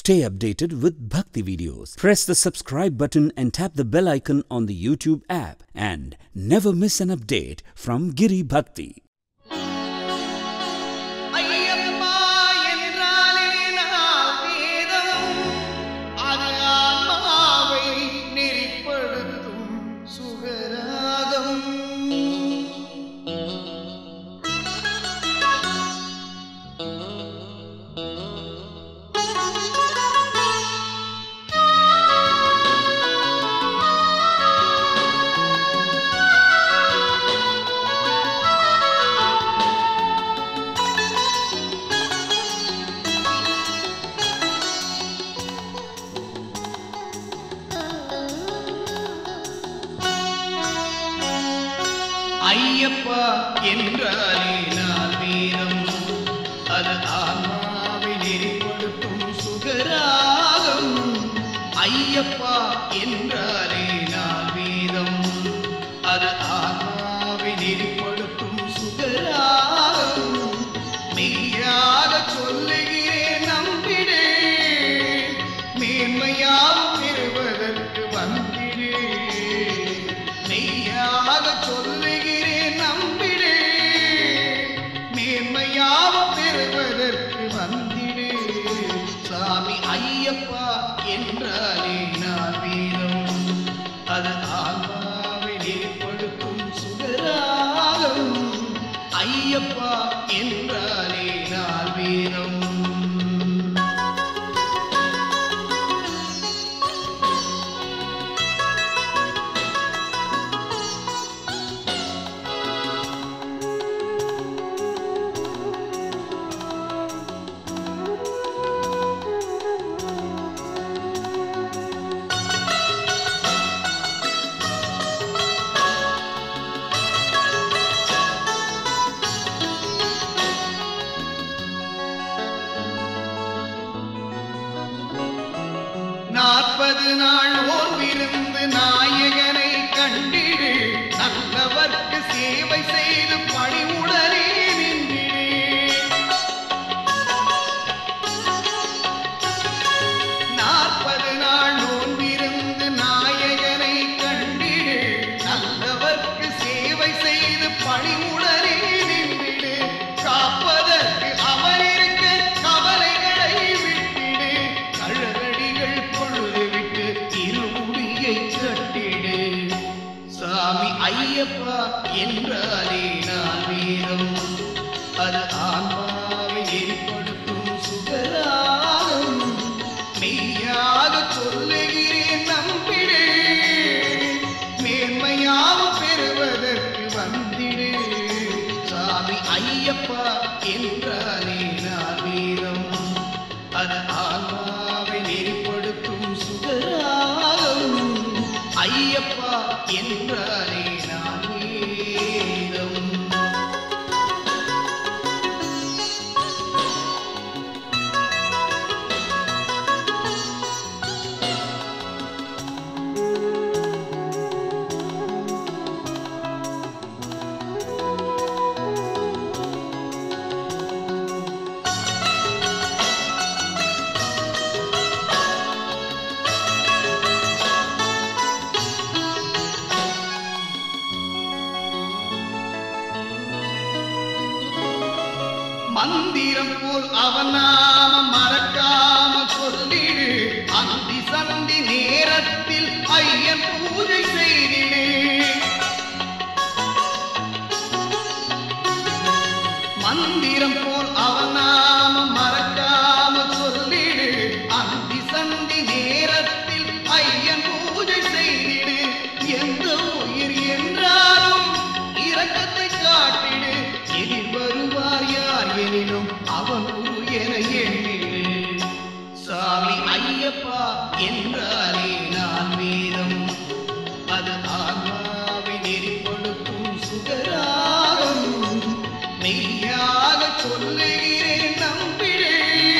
Stay updated with Bhakti videos. Press the subscribe button and tap the bell icon on the YouTube app and never miss an update from Giri Bhakti. Ayyappa என்றாலே நான் வேதம் அது ஆன்மாவை நெறிப்படுத்தும் சுகராகம் ஐயப்பா என்றாலே நான் வீரம் அது ஆன்மாவை நெறிப்படுத்தும் சுகராகம் ஐயப்பா என்றாலே நான் வீரம் அது ஆன்மாவை நெறிப்படுத்தும் சுகராகம் மெய்யாக சொல்லுகிறேன் நம்பிடே மேன்மையாக பெறுவதற்கு வந்திடே மெய்யாக சொல்லுகிறேன் நம்பிடே மேன்மையாக பெறுவதற்கு வந்திடே சாமி ஐயப்பா என்றாலே நான் வீரம் அது ஆன்மாவை ஏற்படுத்தும் சுகராகம் ஐயப்பா என்றாலே நான் வீரம் நாற்பது நாள் ஓர்விருந்து நாயகனை கண்டிடு நல்லவர்க்கு சேவை செய்து பணிவுடனே நின்றிடு நாற்பது நாள் நோன்பிருந்து நாயகனை கண்டிடு நல்லவர்க்கு சேவை செய்து பணிவுடனே நின்றிடு காப்பதற்கு அவர் இருக்க கவலைகளை விட்டிடு கழகடிகள் பொழுது விட்டு இருமுடியை கட்டிடு சாமி ஐயப்பா என்றாலே நான் வீரம் அது ஆன்மாவை ஏற்படுத்தும் சுகராகம் மெய்யாக சொல்லுகிறேன் நம்பிடே மேன்மையாக பெறுவதற்கு வந்திடே சாமி ஐயப்பா என்றாலே நான் வீரம் அது ஆன்மாவை நெறிப்படுத்தும் சுகராகம் ஐயப்பா என்றாலே நான் வீரம் மந்திரம் போல் அவன் நாம மறக்காம சொல்லிடு அந்தி சந்தி நேரத்தில் ஐயன் பூஜை செய்திடு மந்திரம் போல் அவன் நாம மறக்காம சொல்லிடு அந்தி சந்தி நேரத்தில் ஐயன் பூஜை செய்திடு எந்த உயிர் என்றாலும் இரக்கத்தை காட்டிடு எதிர் வருவார் யார் எனினும் அவன் குரு என எண்ணிடு சாமி ஐயப்பா என்றாலே நான் வேதம் அது ஆன்மாவை நெறிப்படுத்தும் சுகராகம் மெய்யாக சொல்லுகிறேன் நம்பிடே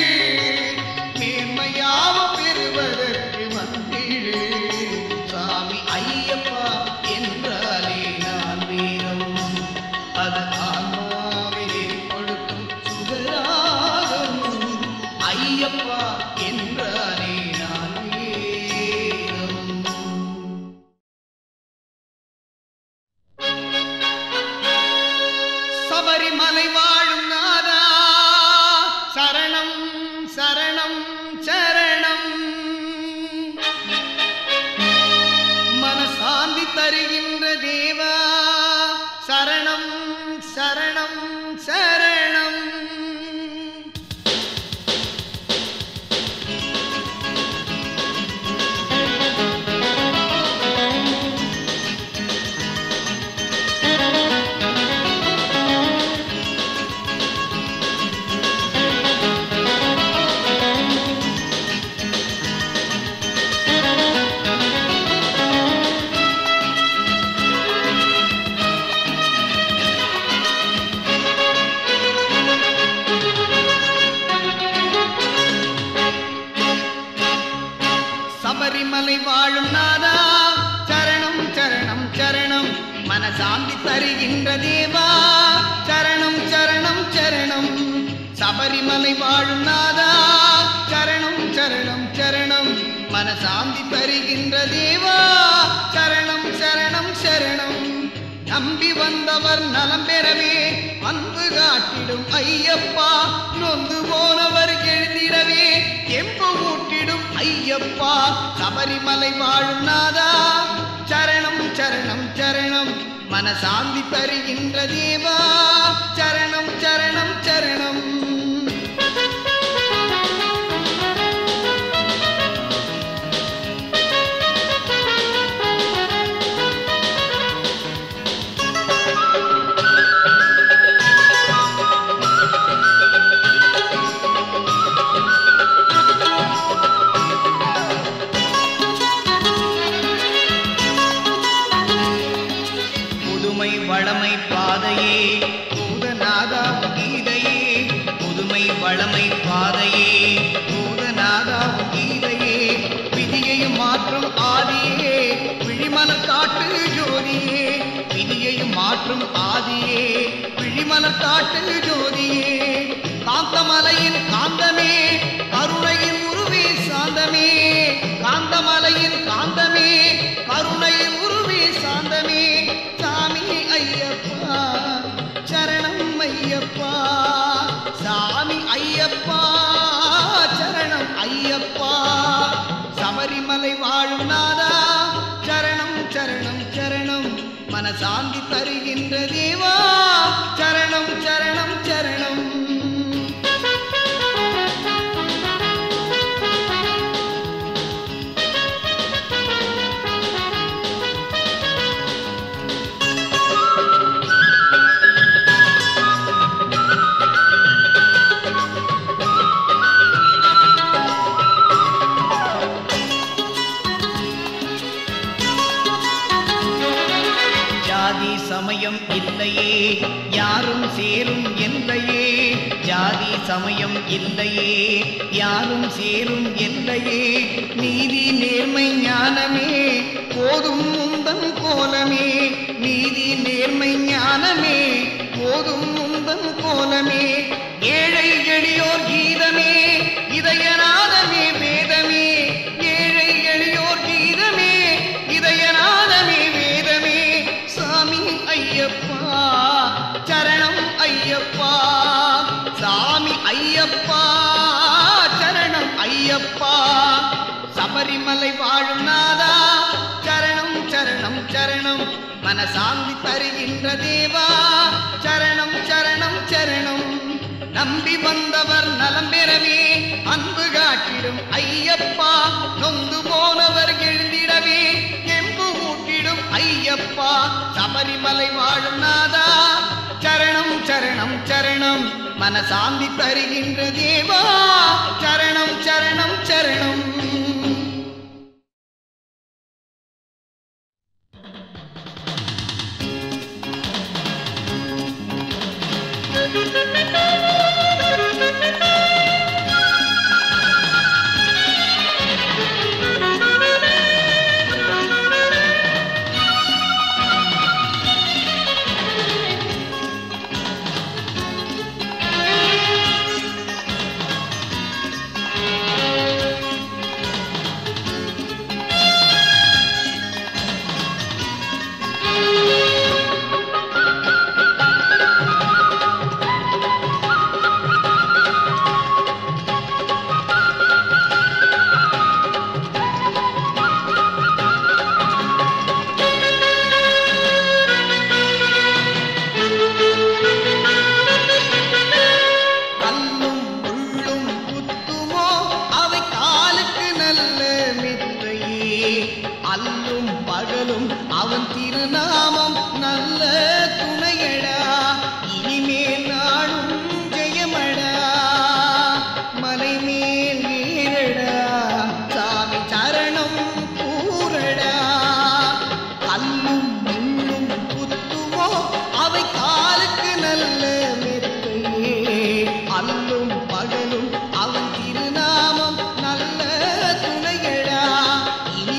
மேன்மையாக பெறுவதற்கு வந்திடே சாமி ஐயப்பா என்றாலே நான் வீரம் அது ஆன்மாவை நெறிப்படுத்தும் சுகராகம் ஐயப்பா என்ற சபரிமலை வாழும் நாதா சரணம் சரணம் சரணம் மனசாந்தி தருகின்ற தேவா சரணம் சரணம் சரணம் சபரிமலை வாழும் நாதா சரணம் சரணம் சரணம் மனசாந்தி தருகின்ற தேவா சரணம் சரணம் சரணம் நம்பி வந்தவர் நலம் பெறவே அன்பு காட்டிடும் ஐயப்பா நொந்து போனவர் எழுந்திடவே எம்பு ஊட்டிடும் ஐயப்பா சபரிமலை வாழும் நாதா சரணம் சரணம் சரணம் மனசாந்தி தருகின்ற தேவா சரணம் சரணம் சரணம் புதுமை வளமை பாதையே பூதநாதா கீதையே புதுமை வளமை பாதையே பூதநாதா கீதையே விதியையும் மாற்றும் ஆதியே விழிமலர் காட்டு ஜோதியே விதியையும் மாற்றும் ஆதியே விழிமலர் காட்டு ஜோதியே காந்தமலையின் காந்தமே கருணையின் உருவே சாந்தமே காந்தமலையின் காந்தமே கருணையின் உருவே சாந்தமே சாமி ஐயப்பா சரணம் ஐயப்பா சாமி ஐயப்பா சரணம் ஐயப்பா சபரிமலை வாழும் நாதா சரணம் சரணம் சரணம் மனசாந்தி தருகின்ற தேவா சரணம் சரணம் சரணம் ஜாதி சமயம் இல்லையே யாரும் சேரும் எல்லையே ஜாதி சமயம் இல்லையே யாரும் சேரும் எல்லையே நீதி நேர்மை ஞானமே போதும் முந்தன் கோலமே நீதி நேர்மை ஞானமே போதும் முந்தன் கோலமே ஏழை எளியோர் கீதமே இதயநாதமே வேதமே ஏழை எளியோர் கீதமே இதயநாதமே வேதமே சாமி ஐயப்பா சரணம் ஐயப்பா சாமி ஐயப்பா சரணம் ஐயப்பா சபரிமலை வாழும் நாதா சரணம் சரணம் சரணம் மனசாந்தி தருகின்ற தேவா சரணம் சரணம் சரணம் நம்பி வந்தவர் நலம் பெறவே அன்பு காட்டிடும் ஐயப்பா நொந்து போனவர் எழுந்திடவே எம்பு ஊட்டிடும் ஐயப்பா சபரிமலை வாழும் நாதா சரணம் சரணம் சரணம் மனசாந்தி தருகின்ற தேவா சரணம் சரணம் சரணம் கல்லும் முள்ளும் குத்துமோ அவை காலுக்கு நல்ல மித்தையே அல்லும் பகலும் அவன் திருநாமம் நல்ல துணையடா இனிமேல் நாளும் ஜெயமடா மலை மேல் ஏறடா சாமி சரணம் கூறடா கல்லும் முள்ளும் குத்துமோ அவை காலுக்கு நல்ல மெத்தையே அல்லும் பகலும் அவன் திருநாமம் நல்ல துணையடா இனி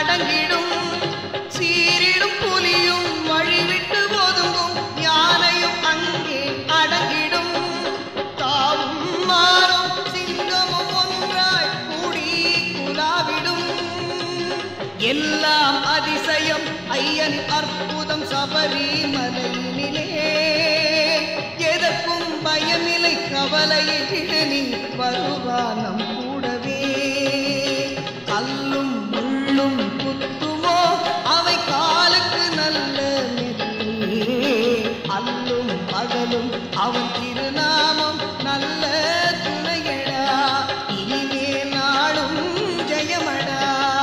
அடங்கிடும் சீரிடும் புலியும் வழிவிட்டு ஒதுங்கும் யானையும் அங்கே அடங்கிடும் தாவும் மாறும் சிங்கமும் ஒன்றாய் கூடி குலாவிடும் எல்லாம் அதிசயம் ஐயன் அற்புதம் சபரிமலையினிலே எதற்கும் பயமில்லை கவலையிட்டு நீ வருவானம் கூடவே கல்லும் முள்ளும் குத்துமோ அவை காலுக்கு நல்ல மெத்தை அல்லும் பகலும் அவன் திருநாமம் நல்ல துணையடா இனிமே நாளும் ஜெயமடா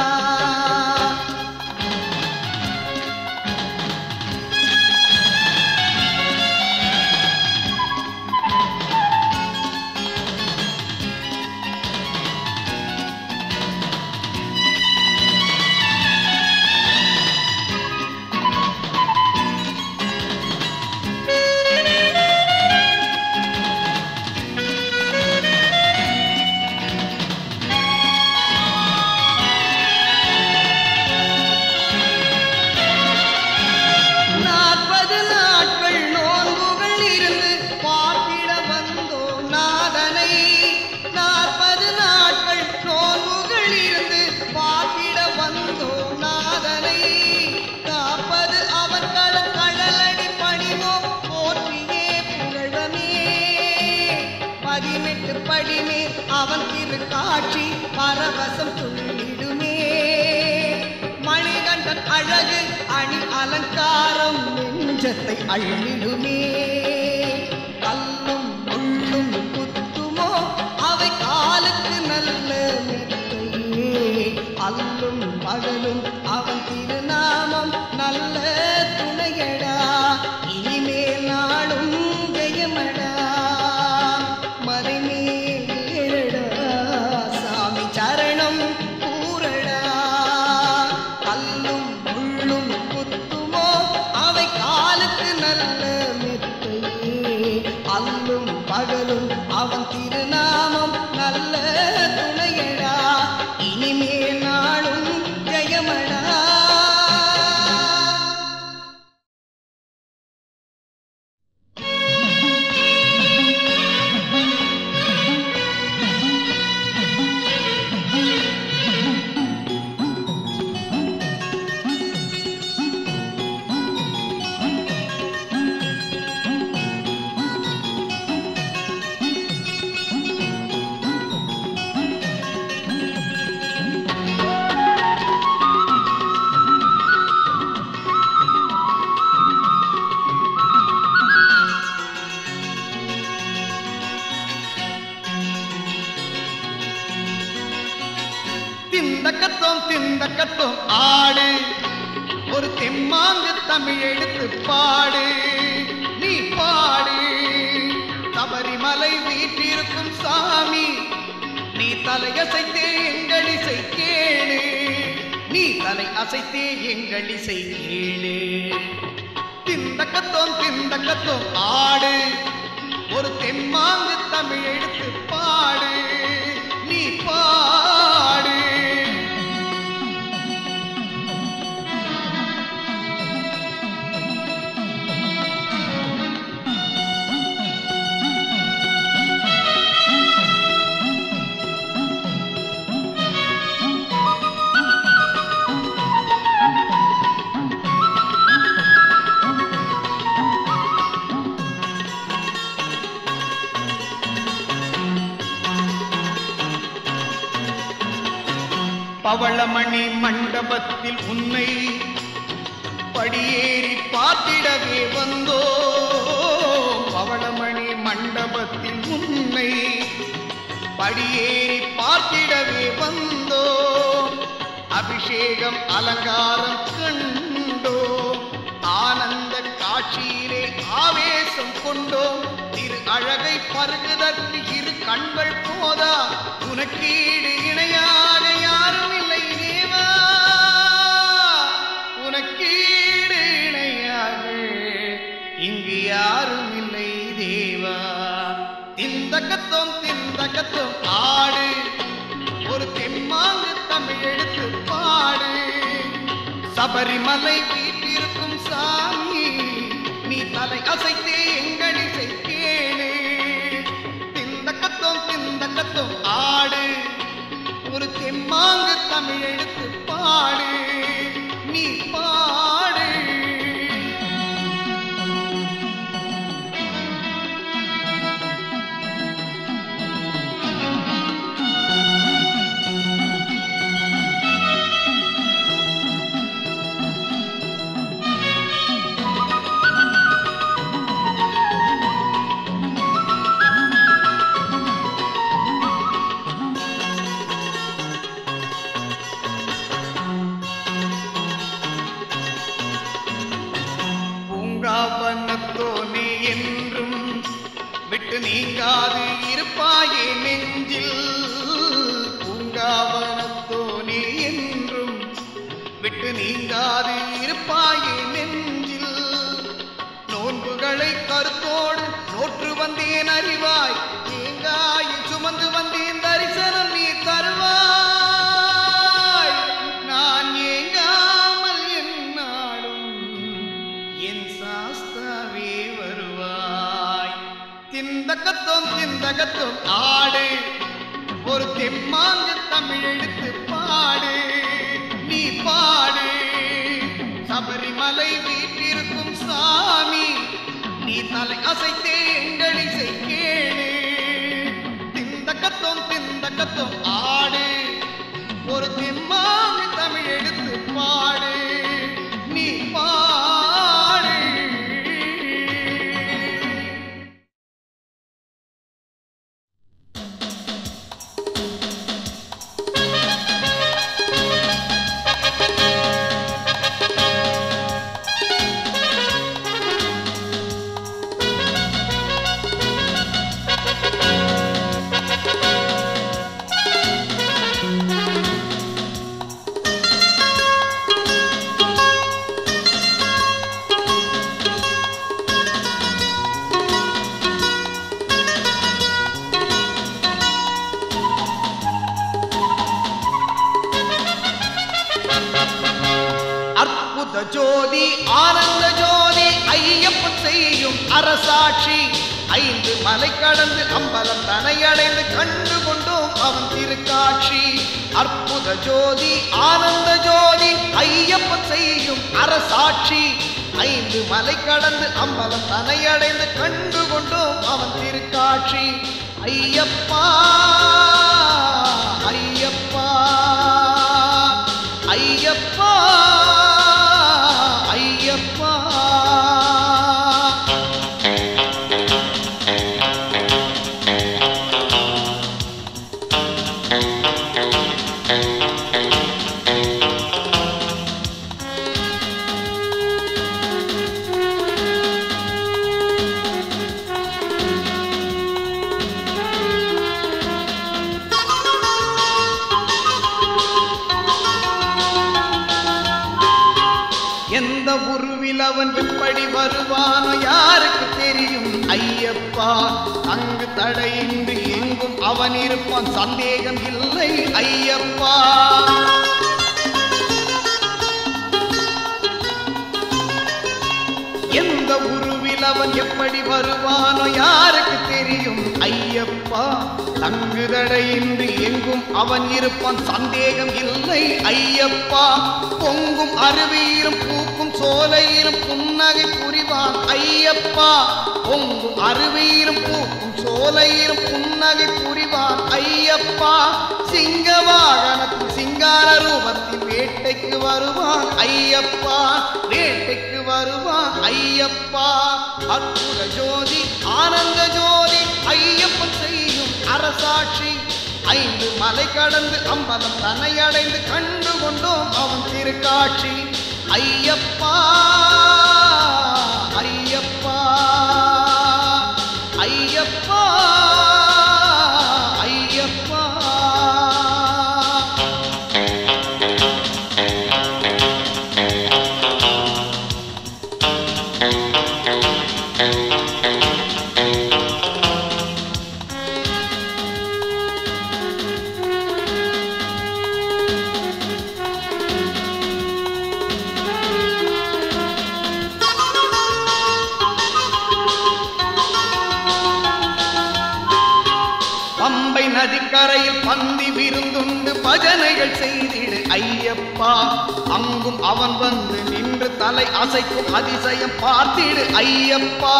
நாற்பது நாட்கள் நோன்புகள் இருந்து பார்த்திட வந்தோம் நாதனை நாற்பது நாட்கள் நோன்புகள் இருந்து பார்த்திட வந்தோம் நாதனை காப்பது அவன் கடல் கடலடி பணிவோம் போற்றியே புகழமே பதினெட்டு படிமே அவன் திருக்காட்சி பரவசம் துள்ளிடுமே மணிகண்டன் அழகு அணி அலங்காரம் நெஞ்சத்தை அள்ளிடுமே கல்லும் முள்ளும் குத்துமோ அவை காலுக்கு நல்ல மெத்தையே அல்லும் பகலும் அவன் திருநாமம் நல்ல துணையடா இனிமேல் நாளும் ஜெயமடா மறைமேடா சாமி சரணம் கூறடா கல்லும் முள்ளும் குத்துமோ அவை காலுக்கு நல்ல மெத்தையே அல்லும் பகலும் அவன் திருநாமம் நல்ல துணையடா இனிமேல் நாளும் ஜெயமடா திந்தக்கத்தோம் திந்தக்கத்தோம் ஆடு ஒரு தெம்மாங்கு தமிழ் எடுத்து பாடு நீ பாடு சபரிமலை வீற்றிருக்கும் சாமி நீ தலையசைத்தே எங்கள் இசை கேளு நீ தலை அசைத்தே எங்கள் இசை கேளு திந்தக்கத்தோம் திந்தக்கத்தோம் ஆடு ஒரு தெம்மாங்கு தமிழ் எடுத்து பாடு நீ பாடு பவளமணி மண்டபத்தில் உன்னை படியேறி பார்த்திடவே வந்தோ பவளமணி மண்டபத்தில் உன்னை படியேறி பார்த்திடவே வந்தோ அபிஷேகம் அலங்காரம் கண்டோ ஆனந்த காட்சியிலே ஆவேசம் கொண்டோம் திரு அழகை பருகுதற்கு இரு கண்கள் போதா உனக்கீடு இணையாக யாரும் இல்லை தேவா உனக்கீடு இணையாக இங்கு யாரும் இல்லை தேவா திந்தக்கத்தோம் திந்தக்கத்தோம் ஆடு ஒரு தெம்மாங்கு தமிழ் எடுத்து பாடு சபரிமலை வீட்டிருக்கும் சாமி நீ தலை அசைத்தே எங்கள் இசை கேளு திந்தக்கத்தோம் திந்தக்கத்தோம் ஆடு ஒரு தெம்மாங்கு தமிழ் எடுத்து பாடு நீ பாடு பூங்காவனத்தோனே என்றும் விட்டு நீங்காது இருப்பாயே நெஞ்சில் பூங்காவனத்தோனே என்றும் விட்டு நீங்காது இருப்பாயே நெஞ்சில் நோன்புகளை கருத்தோடு நோற்று வந்தேன் அறிவாய் தேங்காயில் சுமந்து வந்தேன் தரிசனம் நீ தருவாய் நான் ஏங்காமல் என்னாலும் என் சாஸ்தாவே வருவாய் திந்தகத்தோம் திந்தகத்தோம் ஆடு ஒரு தெம்மாங்கு தமிழ் எடுத்து பாடு நீ பாடு சபரிமலை வீட்டிருக்கும் சாமி நீ தலை அசைத்தே எங்கள் இசை கேளு திந்தகத்தோம் திந்தகத்தோம் ஆடு ஒரு தெம்மாங்கு தமிழ் எடுத்து பாடு நீ பாடு அற்புத ஜோதி ஆனந்த ஜோதி ஐயப்பன் செய்யும் அரசாட்சி ஐந்து மலை கடந்து அம்பலம் தனையடைந்து கண்டு கொண்டோம் அவன் திருக்காட்சி அற்புத ஜோதி ஆனந்த ஜோதி ஐயப்பன் செய்யும் அரசாட்சி ஐந்து மலை கடந்து அம்பலம் தனையடைந்து கண்டு கொண்டோம் அவன் திருக்காட்சி ஐயப்பா ஐயப்பா ஐயப்பா ஐயப்பா எந்த உருவில் அவன் எப்படி வருவானோ யாருக்கு தெரியும் ஐயப்பா அங்கு தடையின்றி எங்கும் அவன் இருப்பான் சந்தேகம் இல்லை ஐயப்பா எந்த உருவில் அவன் எப்படி வருவானோ யாருக்கு தெரியும் ஐயப்பா தங்குதடையின்றி எங்கும் அவன் இருப்பான் சந்தேகம் இல்லை ஐயப்பா பொங்கும் அருவியிலும் பூக்கும் சோலையிலும் புன்னகை புரிவான் ஐயப்பா பொங்கும் அருவியிலும் பூக்கும் சோலையிலும் புன்னகை புரிவான் ஐயப்பா சிங்க வாகனத்தில் சிங்கார ரூபத்தில் வேட்டைக்கு வருவான் ஐயப்பா வேட்டைக்கு வருவான் ஐயப்பா அற்புத ஜோதி ஆனந்த ஜோதி ஐயப்பன் செய்யும் அரசாட்சி ஐந்து மலை கடந்து அம்பலம் தன்னை அடைந்து கண்டு கொண்டோம் அவன் திருக்காட்சி ஐயப்பா ஐயப்பா ஐயப்பா ஐயப்பா நதிக்கரையில் பந்தி விருந்துண்டு பஜனைகள் செய்திடு ஐயப்பா அங்கும் அவன் வந்து நின்று தலை அசைக்கும் அதிசயம் பார்த்திடு ஐயப்பா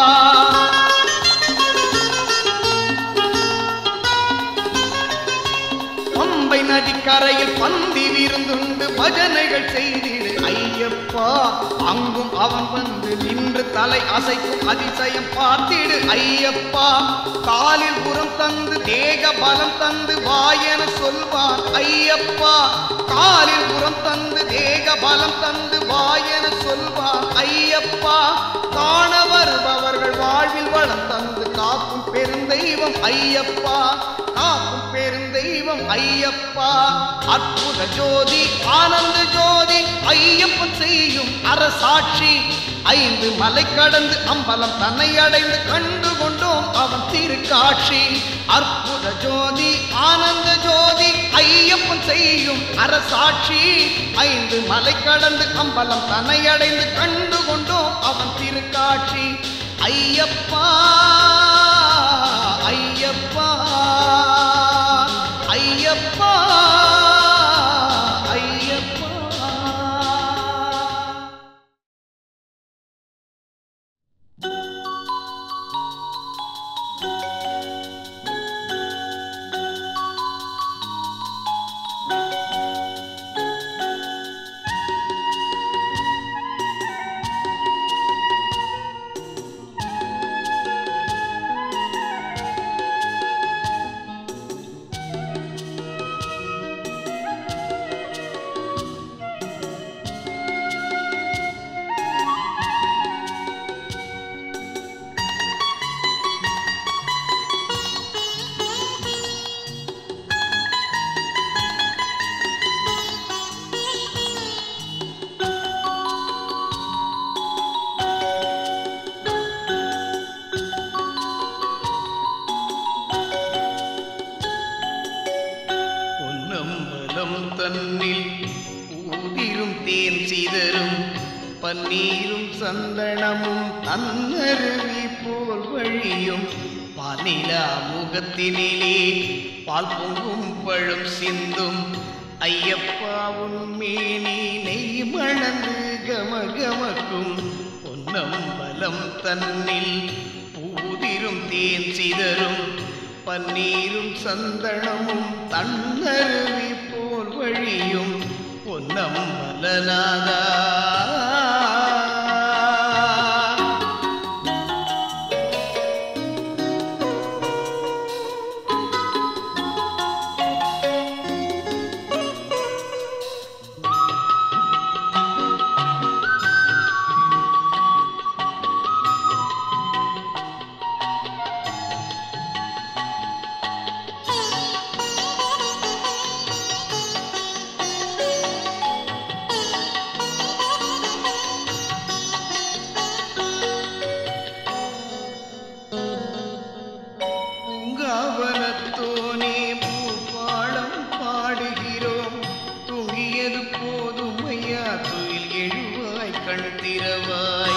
பம்பை நதிக்கரையில் பந்தி விருந்துண்டு பஜனைகள் செய்திடு ஐயப்பா அங்கும் அவன் வந்து நின்று தலை அசைக்கும் அதிசயம் பார்த்திடு ஐயப்பா காலில் புறம் தந்து தேக பலம் தந்து வாயென சொல்வான் ஐயப்பா காலில் புறம் தந்து தேக பலம் தந்து வாயென சொல்வான் ஐயப்பா காண வருபவர்கள் வாழ்வில் வளம் தந்து காக்கும் பெருந்தெய்வம் ஐயப்பா காக்கும் பெருந்தெய்வம் ஐயப்பா அற்புத ஜோதி ஆனந்த ஜோதி ஐயப்பன் செய்யும் அரசாட்சி ஐந்து மலை கடந்து அம்பலம் தன்னை அடைந்து கண்டு கொண்டோம் அவன் திருக்காட்சி அற்புத ஜோதி ஆனந்த ஜோதி ஐயப்பன் செய்யும் அரசாட்சி ஐந்து மலை கடந்து அம்பலம் தன்னை அடைந்து கண்டு கொண்டோம் அவன் திருக்காட்சி ஐயப்பா ஐயப்பா ஐயப்பா ஐயப்பா பொன்னம்பலம் தன்னில் ஊதிரும் தேன் சிதறும் பன்னீரும் சந்தனமும் தன்னருவி போல் வழியும் பாலிலா முகத்தினிலே பால் பொங்கும் பழம் சிந்தும் ஐயப்பாவும் மேனி நெய் மணந்து கமகமக்கும் பொன்னம்பலம் தன்னில் பூதிரும் தேன் சிதறும் பன்னீரும் சந்தனமும் தன்னருவி போல் வழியும் பொன்னம் மலனாதா பூங்காவனத்தோனே பூபாடம் பாடுகிறோம் தூங்கியது போதும் ஐயா துயில் எழுவாய் கண் திறவாய்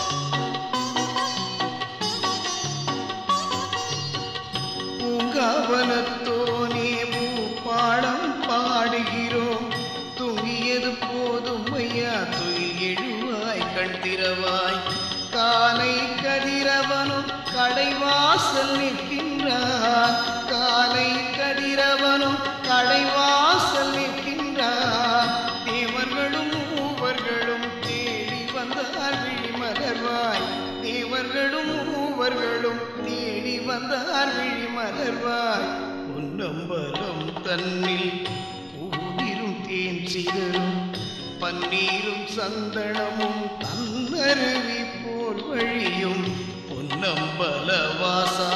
பூங்காவனத்தோனே பூபாடம் பாடுகிறோம் தூங்கியது போதும் ஐயா துயில் எழுவாய் கண் திறவாய் காலை கதிரவனும் கடைவாசல் நிற்கின்றான் காலை கதிரவனும் கடைவாசல் நிற்கின்றான் தேவர்களும் மூவர்களும் தேடி வந்தார் விழிமலர்வாய் தேவர்களும் மூவர்களும் தேடி வந்தார் விழிமலர்வாய் பொன்னம்பலம் தன்னில் பூதிரும் தேன் சிதறும் பன்னீரும் சந்தனமும் தன்னருவி போல் வழியும் பொன்னம்பலவாசா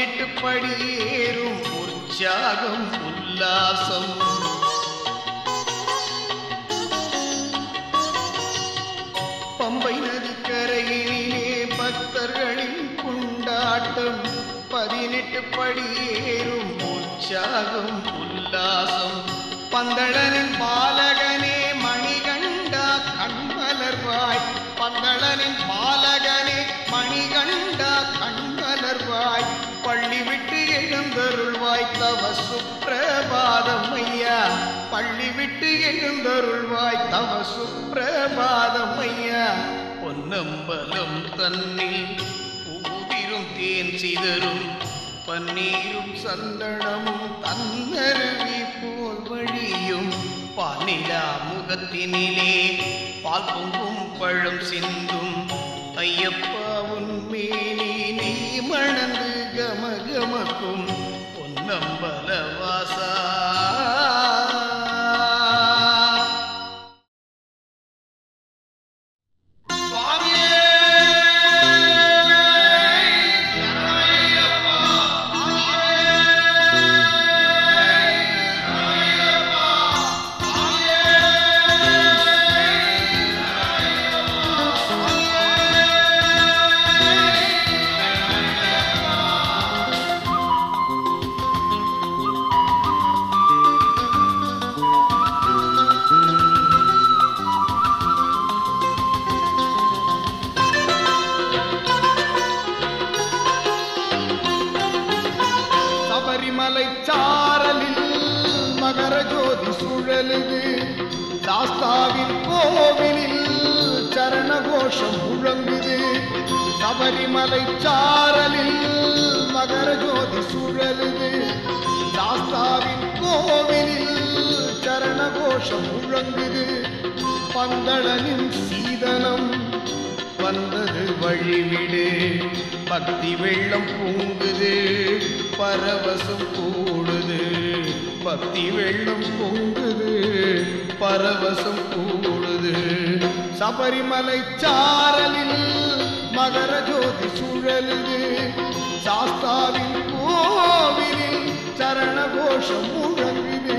பதினெட்டு படியேறும் உற்சாகம் உல்லாசம் பம்பை நதிக்கரையிலே பக்தர்களின் கொண்டாட்டம் பதினெட்டு படியேறும் உற்சாகம் உல்லாசம் பந்தளனின் பாலகனே மணிகண்டா கண்மலர்வாய் பந்தளனின் பாலகனே மணிகண்டா கண்மலர்வாய் பள்ளி விட்டு எழுந்தருள்வாய் தவ சுப்பிரபாதம் ஐயா பள்ளி விட்டு எழுந்தருள்வாய் தவ சுப்பிரபாதம் ஐயா பொன்னம்பலம் தன்னில் பூவிரும் தேன் சிதறும் பன்னீரும் சந்தனமும் தன்னருவி போல் வழியும் பானிலா முகத்தினிலே பால் பொங்கும் பழம் சிந்தும் ஐயப்பா உன் மேனி நீ மணந்து கமகமக்கும் பொன்னம்பல வாசா சபரிமலை சாரலில் மகர ஜோதி சுழலுது சாஸ்தாவின் கோவிலில் சரண கோஷம் முழங்குது சபரிமலை சாரலில் மகர ஜோதி சுழலுது சாஸ்தாவின் கோவிலில் சரண கோஷம் முழங்குது பந்தளனின் சீதனம் வந்தது வழிவிடு பக்தி வெள்ளம் பொங்குது பரவசம் கூடுது பக்தி வெள்ளம் பொங்குது பரவசம் கூடுது சபரிமலை சாரலில் மகர ஜோதி சுழலுது சாஸ்தாவின் கோவிலில் சரண கோஷம் முழங்குது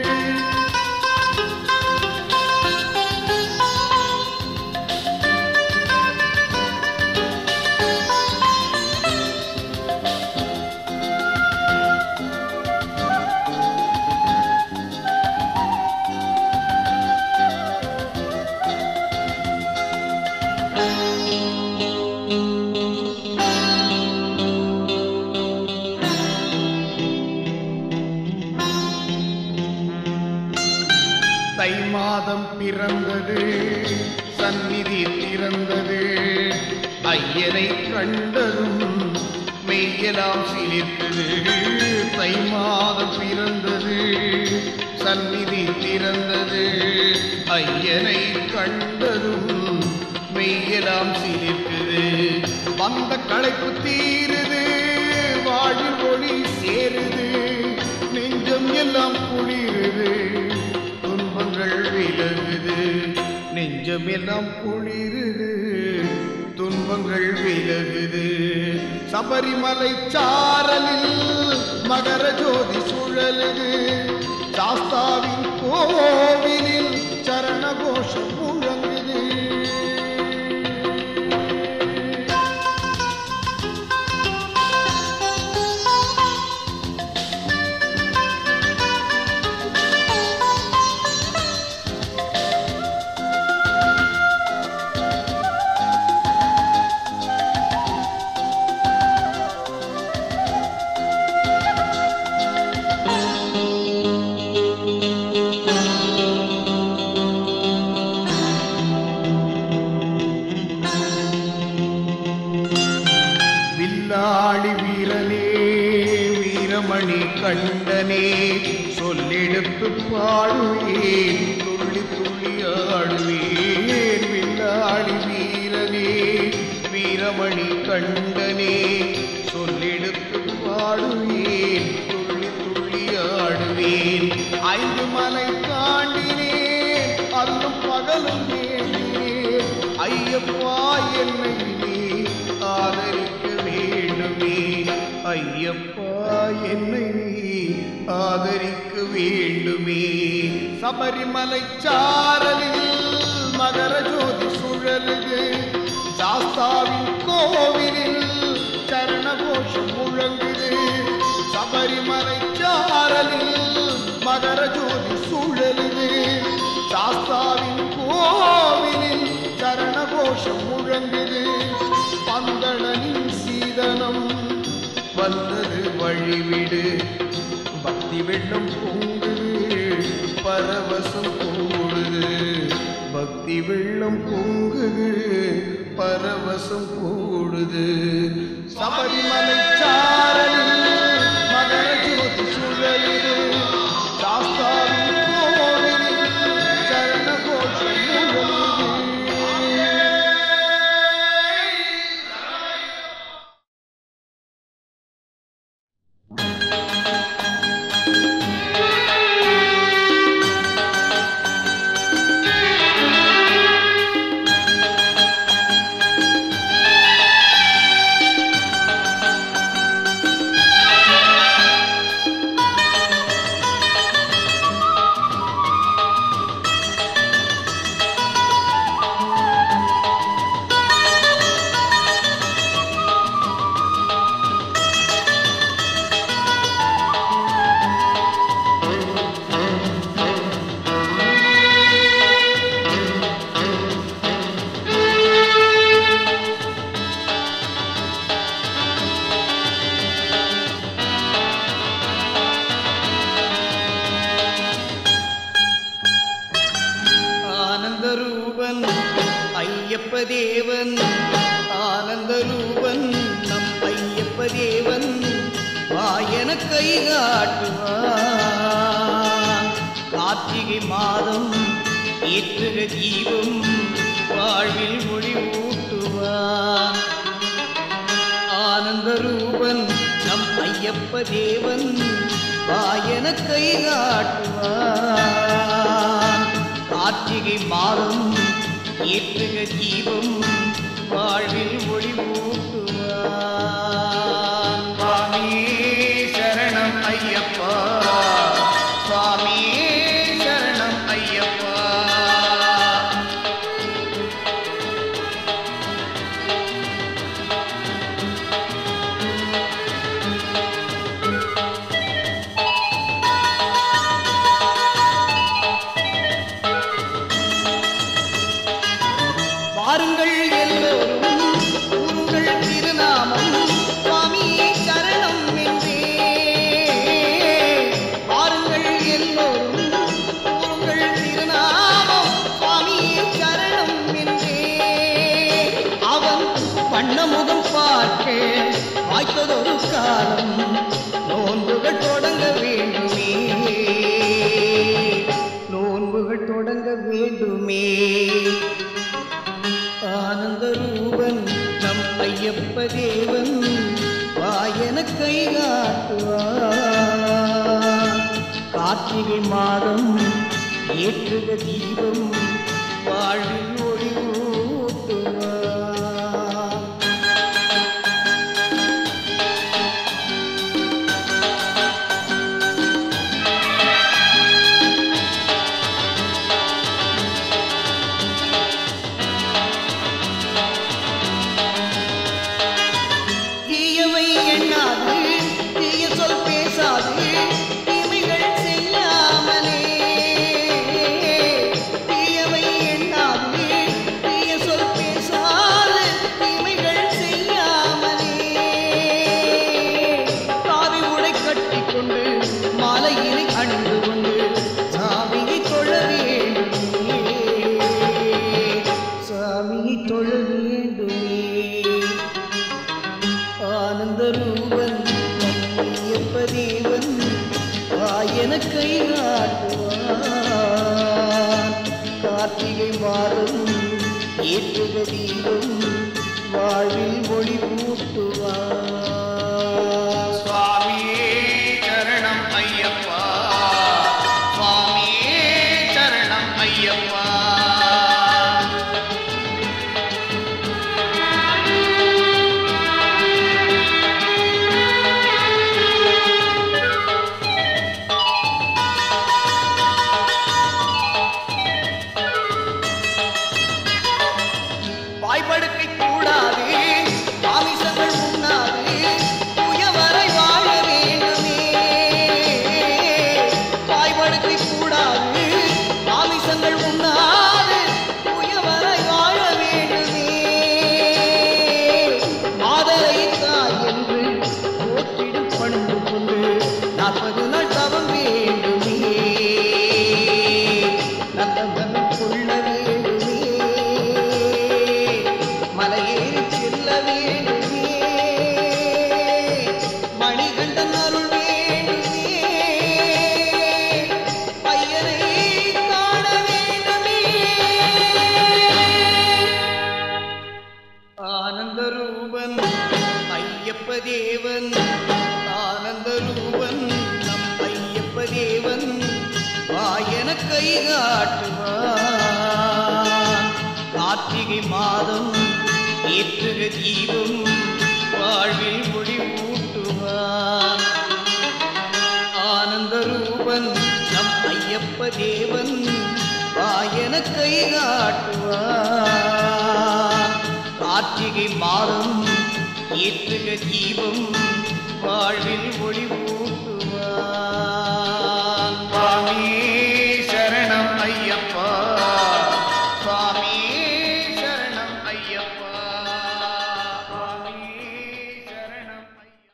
தை மாதம் பிறந்தது சந்நிதி திறந்தது ஐயனை கண்டதும் மெய்யெல்லாம் சிலிர்த்தது தை மாதம் பிறந்தது சந்நிதி திறந்தது ஐயனை கண்டதும் மெய்யெல்லாம் சிலிர்க்குது வந்த களைப்பு தீருது வாழில் ஒளி சேருது நெஞ்சம் எல்லாம் குளிருது துன்பங்கள் விலகுது நெஞ்சம் எல்லாம் குளிருது துன்பங்கள் விலகுது சபரிமலை சாரலில் மகர ஜோதி சுழலுது சாஸ்தாவின் கோவிலில் சரண கோஷம் முழங்குது வில்லாளி வீரனே வீரமணி கண்டனே சொல்லெடுத்து பாடுவேன் துள்ளி துள்ளி ஆடுவேன் வில்லாளி வீரனே வீரமணி கண்டனே சொல்லெடுத்து பாடுவேன் துள்ளி துள்ளி ஆடுவேன் ஐந்து மலை தாண்டினேன் அல்லும் பகலும் வேண்டினேன் ஐயப்பா என்னை நீ ஆதரிக்க வேண்டுமே ஐயப்பா என்னை நீ ஆதரிக்க வேண்டுமே சபரிமலை சாரலில் மகர ஜோதி சுழலுது சாஸ்தாவின் கோவிலில் சரண கோஷம் முழங்குது சபரிமலை சாரலில் மகர ஜோதி சுழலுது சாஸ்தாவின் கோவிலில் சரண கோஷம் முழங்குது பந்தளனின் சீதனம் வந்தது வழிவிடு பக்தி வெள்ளம் பொங்குது பரவசம் கூடுது பக்தி வெள்ளம் பொங்குது பரவசம் கூடுது சபரிமலை சாரலில் மகர ஜோதி சுழலுது சாஸ்தாவின் கோவிலில் சரண கோஷம் முழங்குது ஆனந்த ரூபன் ஐயப்ப தேவன் ஆனந்த ரூபன் நம் ஐயப்ப தேவன் வாயன கை காட்டுவான் கார்த்திகை மாதம் ஏற்றுக தீபம் வாழ்வில் மொழி ஊட்டுவான் ஆனந்த ரூபன் நம் ஐயப்ப தேவன் வாயன கை காட்டுவான் கார்த்திகை மாதம் ஏற்றுக தீபம் வாழ்வில் ஒளி ஊட்டுவான் சுவாமியே சரணம் ஐயப்பா சுவாமியே சரணம் ஐயப்பா பாருங்கள் எல்லோரும் உங்கள் திருநாமம் சுவாமியே சரணம் என்றே பாருங்கள் எல்லோரும் உங்கள் திருநாமம் சுவாமியே சரணம் என்றே அவன் வண்ணமுகம் பார்க்க வாய்த்ததொரு காலம் நோன்புகள் தொடங்க வேண்டுமே நோன்புகள் தொடங்க வேண்டுமே ஆனந்த ரூபன் நம் ஐயப்ப தேவன் வாயன கை காட்டுவான் கார்த்திகை மாதம் ஏற்றுக தீபம் வாழ்வில் ஒளி ஊட்டுவான் தீயவை எண்ணாது தீய சொல் பேசாது தீமைகள் செய்யாமலே தீயவை எண்ணாது தீய சொல் பேசாது தீமைகள் செய்யாமலே காவி உடை கட்டிக்கொண்டு மாலையினை அணிந்து கொண்டு சாமியை தொழ வேண்டுமே சாமியை தொழ வேண்டுமே ஆனந்த ரூபன் ஐயப்ப தேவன் வாயன கை காட்டுவான் கார்த்திகை மாதம் ஏற்றுக தீபம் வாழ்வில் ஒளி ஊட்டுவான் சுவாமியே சரணம் ஐயப்பா சுவாமியே சரணம் ஐயப்பா ஆ ரூபன் ஐயப்ப தேவன் ஆனந்த ரூபன் நம் ஐயப்ப தேவன் வாயன கை காட்டுவான் கார்த்திகை மாதம் ஏற்றுக தீபம் வாழ்வில் ஒளி ஊட்டுவான் ஆனந்த ரூபன் நம் ஐயப்ப தேவன் வாயன கை காட்டுவான் கார்த்திகை மாதம் ஏற்றுக தீபம் வாழ்வில் ஒளி ஊட்டுவான் சுவாமி சரணம் ஐயப்பா சுவாமி சரணம் ஐயப்பா சுவாமி சரணம் ஐயப்பா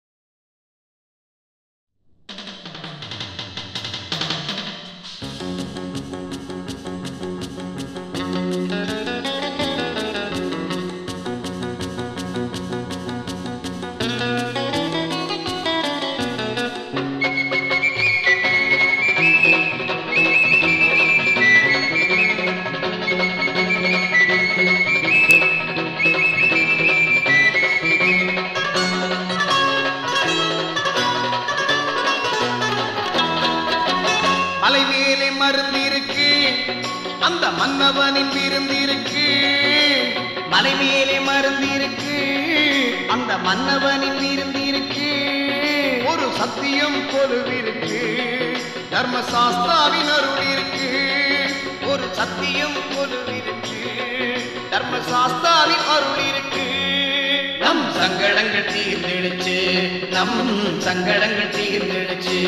மலை மேலே மருந்து இருக்கு அந்த மன்னவனின் விருந்து இருக்கு மலை மேலே மருந்து இருக்கு அந்த மன்னவனின் விருந்து இருக்கு ஒரு சத்தியம் கொலுவிருக்கு தர்மசாஸ்தாவின் அருள் இருக்கு ஒரு சத்தியம் கொலுவிருக்கு தர்மசாஸ்தாவின் அருள் இருக்கு நம் சங்கடங்கள் தீர்ந்திடுச்சு நம் சங்கடங்கள் தீர்ந்திடுச்சு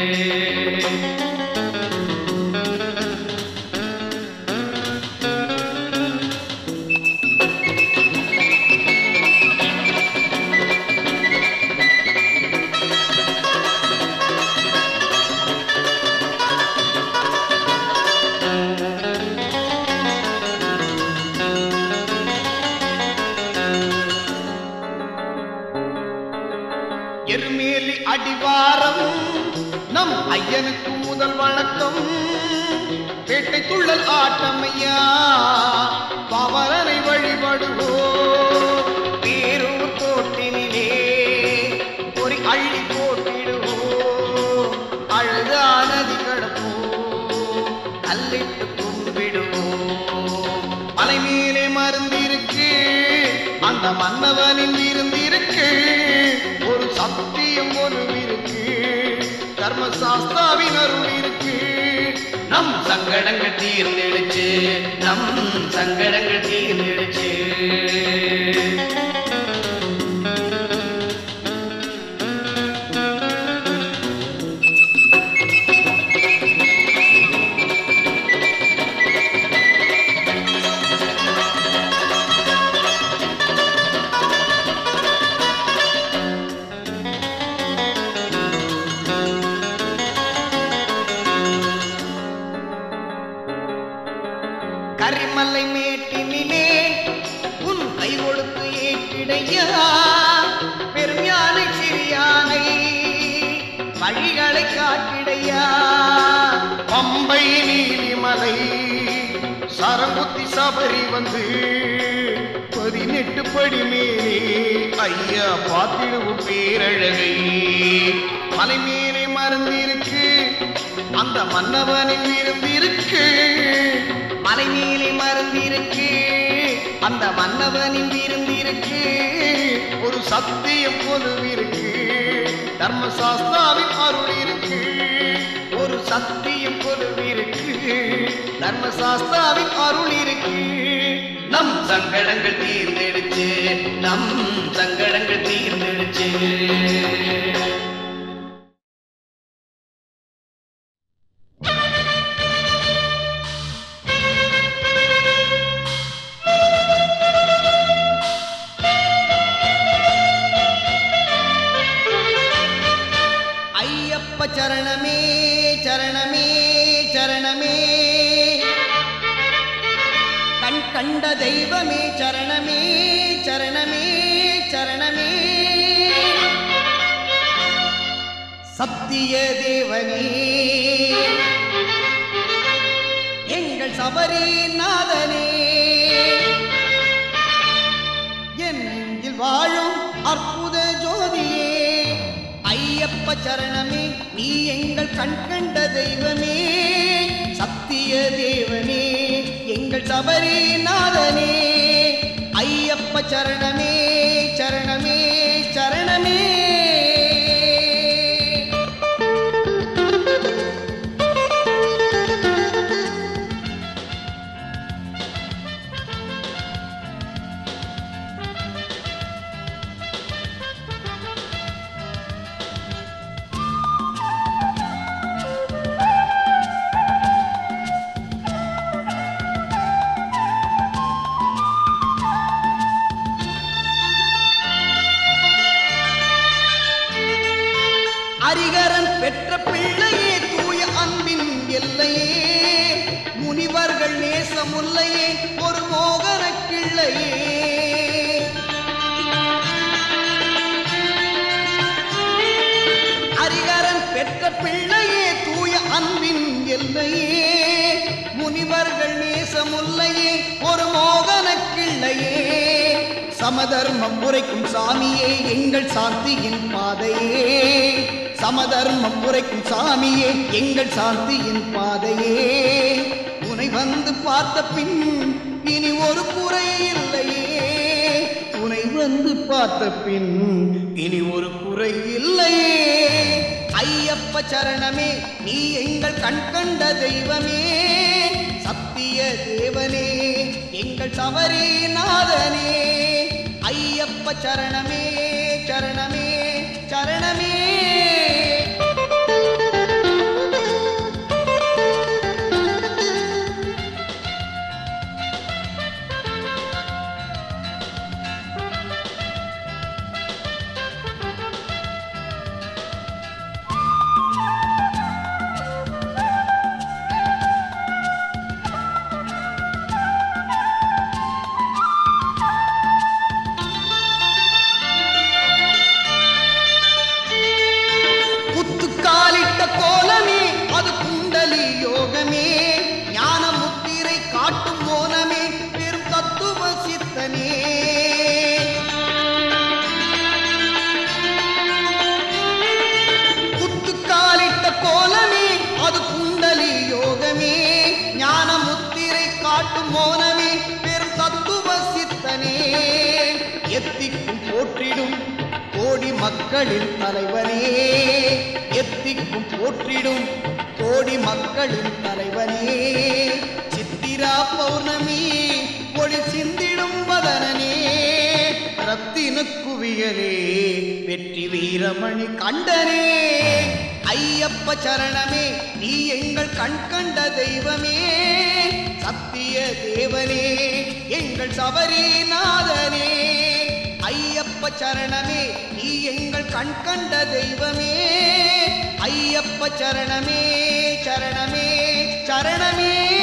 எருமேலி அடிவாரம் நம் ஐயனுக்கு முதல் வணக்கம் பேட்டை துள்ளல் ஆட்டமையா பவரனை வழிபடுவோம் பேரூர் கோட்டினிலே ஒரு அள்ளி போட்டிடுவோம் அழுதா நதி கடப்போம் கல்லிட்டு கும்பிடுவோம் மலை மேலே மருந்திருக்கு அந்த மன்னவனின் விருந்திருக்கு ஒரு சத்தியம் ஒரு இருக்கு தர்மசாஸ்தாவின் அருள் இருக்கு நம் சங்கடங்கள் தீர்ந்திடுச்சு நம் சங்கடங்கள் தீர்ந்திடுச்சு கரிமலை மேட்டினிலே உன் கை கொடுத்து ஏற்றிடையா பெரும் யானை சிறியானை வழிகளை காட்டிடையா பம்பை நீலிமலை சரங்குத்தி சபரி வந்து பதினெட்டு படி மேலே ஐயா பார்த்திடுவோம் பேரழகை மலை மேலே மறந்திருக்கு அந்த மன்னவனின் விருந்திருக்கு மலை மேலே மறந்திருக்கு அந்த மன்னவனின் விருந்திருக்கு ஒரு சத்தியம் கொலுவிருக்கு தர்மசாஸ்தாவின் அருள் இருக்கு ஒரு சத்தியம் கொலுவிருக்கு தர்மசாஸ்தாவின் அருள் இருக்கு நம் சங்கடங்கள் தீர்ந்தெடுச்சு நம் சங்கடங்கள் தீர்ந்தெடுச்சு ஐயப்ப சரணமே சரணமே சரணமே கண் கண்ட தெய்வமே சரணமே சரணமே சரணமே சத்திய தேவனே எங்கள் சபரி நாதனே என் நெஞ்சில் வாழும் அற்புத ஜோதியே ஐயப்ப சரணமே நீ எங்கள் கண் கண்ட தெய்வமே சத்திய தேவனே எங்கள் சபரிநாதனே ஐயப்ப சரணமே சரணமே சரணமே அரிகரன் பெற்ற பிள்ளையே தூய அன்பின் எல்லையே முனிவர்கள் நேசமுல்லையே ஒரு மோகன கிள்ளையே அரிகரன் பெற்ற பிள்ளையே தூய அன்பின் எல்லையே முனிவர்கள் நேசமுல்லையே ஒரு மோகன கிள்ளையே சமதர்மம் உரைக்கும் சாமியே எங்கள் சாந்தியின் பாதையே சமதர்மம் உரைக்கும் சாமியே எங்கள் சாந்தியின் பாதையே உனை வந்து பார்த்த பின் இனி ஒரு குறை இல்லையே உனை வந்து பார்த்த பின் இனி ஒரு குறை இல்லையே ஐயப்ப சரணமே நீ எங்கள் கண் கண்ட தெய்வமே சத்திய தேவனே எங்கள் சபரிநாதனே ஐயப்ப சரணமே சரணமே சரணமே குத்துக்காலிட்ட கோலமே அது குண்டலி யோகமே ஞான முத்திரை காட்டும் மோனமே பெரும் தத்துவ சித்தனே குத்துக்காலிட்ட கோலமே அது குண்டலி யோகமே ஞான முத்திரை காட்டும் மோனமே பெரும் தத்துவ சித்தனே எத்திக்கும் போற்றிடும் கோடி மக்களின் தலைவனே எத்திக்கும் போற்றிடும் கோடி மக்களின் தலைவனே சித்திரா பௌர்ணமி ஒளி சிந்திடும் வதனனே ரத்தின குவியலே வெற்றி வீரமணி கண்டனே ஐயப்ப சரணமே நீ எங்கள் கண் கண்ட தெய்வமே சத்திய தேவனே எங்கள் சபரிநாதனே ஐயப்ப சரணமே நீ எங்கள் கண் கண்ட தெய்வமே ஐயப்ப சரணமே சரணமே சரணமே